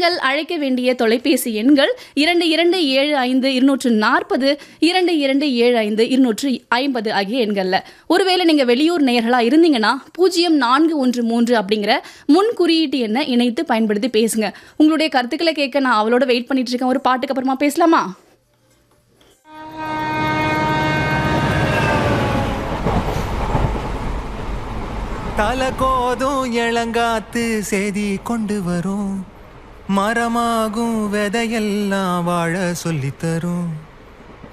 நீங்கள் அழைக்க வேண்டிய தொலைபேசி எண்கள் இரண்டு இரண்டு ஏழு ஐந்து இருநூற்று நாற்பது இரண்டு இரண்டு ஏழு ஐந்து இருநூற்று ஐம்பது ஆகிய எண்களில் ஒருவேளை நீங்கள் வெளியூர் நேயர்களா இருந்தீங்கன்னா பூஜ்ஜியம் நான்கு ஒன்று மூன்று அப்படிங்கிற முன் குறியீட்டு எண்ணை இணைத்து பயன்படுத்தி பேசுங்க உங்களுடைய கருத்துக்களை கேட்க நான் அவளோட வெயிட் பண்ணிட்டு இருக்கேன் ஒரு பாட்டுக்கு அப்புறமா பேசலாமா தலை கோதும் இளங்காத்து செய்தி கொண்டு வரும் மரமாகும் விதையெல்லாம் வாழ சொல்லித் தரும்